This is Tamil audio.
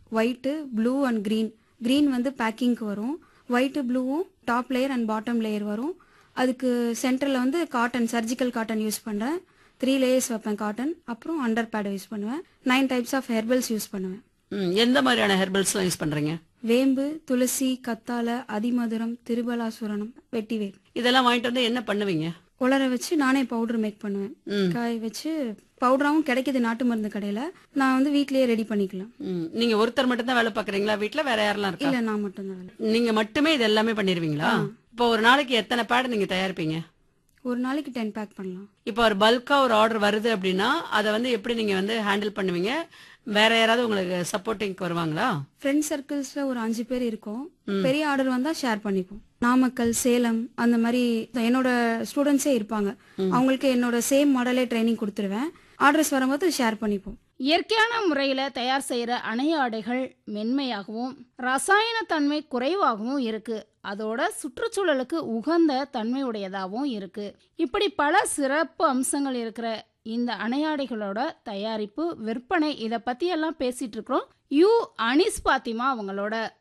White blue and green green வந்து பேக்கிங்க்கு வரும் ஒயிட்டு ப்ளூவும் top layer and bottom layer வரும் அதுக்கு சென்டரில் வந்து காட்டன் சர்ஜிக்கல் காட்டன் யூஸ் பண்ணுறேன் த்ரீ லேயர்ஸ் வைப்பேன் காட்டன் அப்புறம் அண்டர் பேட் யூஸ் பண்ணுவேன் nine types of herbals use பண்ணுவேன் ம், எந்த மாதிரியான ஹெர்பல்ஸ்லாம் யூஸ் பண்றீங்க வேம்பு துளசி கத்தாழை அதிமதுரம் திருபலாசுரணம் வெட்டிவேர் இதெல்லாம் வாங்கிட்டு வந்து என்ன பண்ணுவீங்க உலர வச்சு நானே பவுடர் மேக் பண்ணுவேன் ம். காய வச்சு பவுடராகவும் கிடைக்குது நாட்டு மருந்து கடையில் நான் வந்து வீட்லயே ரெடி பண்ணிக்கலாம் ம், நீங்க ஒருத்தர் மட்டும் தான் வேலை பாக்குறீங்களா வீட்ல வேற யாரெல்லாம் இருக்கா இல்லை நான் மட்டும்தான் வேலை நீங்க மட்டுமே இது எல்லாமே பண்ணிருவீங்களா இப்போ ஒரு நாளைக்கு எத்தனை பேட் நீங்க தயாரிப்பீங்க ஒரு நாளைக்கு டென் பேக் பண்ணலாம் இப்போ ஒரு பல்கா ஒரு ஆர்டர் வருது அப்படின்னா அதை வந்து எப்படி நீங்க வந்து ஹேண்டில் பண்ணுவீங்க வேற யாராவது உங்களுக்கு சப்போர்ட்டிங்க்கு வருவாங்களா ஃப்ரெண்ட் சர்க்கிள்ஸ்ல ஒரு அஞ்சு பேர் இருக்கோம் பெரிய ஆர்டர் வந்தா ஷேர் பண்ணிப்போம் நாமக்கல் சேலம் அந்த மாதிரி என்னோட ஸ்டூடெண்ட்ஸே இருப்பாங்க அவங்களுக்கு என்னோட சேம் மாடலே ட்ரைனிங் கொடுத்துருவேன் ஆர்டர்ஸ் வரும்போது ஷேர் பண்ணிப்போம் இயற்கையான முறையில தயார் செய்யற அணை ஆடைகள் மென்மையாகவும் ரசாயன தன்மை குறைவாகவும் இருக்கு அதோட சுற்றுச்சூழலுக்கு உகந்த தன்மையுடையதாகவும் இருக்கு இப்படி பல சிறப்பு அம்சங்கள் இருக்கிற இந்த அணையாடைகளோட தயாரிப்பு விற்பனை இத பத்தி எல்லாம் பேசிட்டு இருக்கிறோம் யூ அனிஸ் பாத்திமா அவங்களோட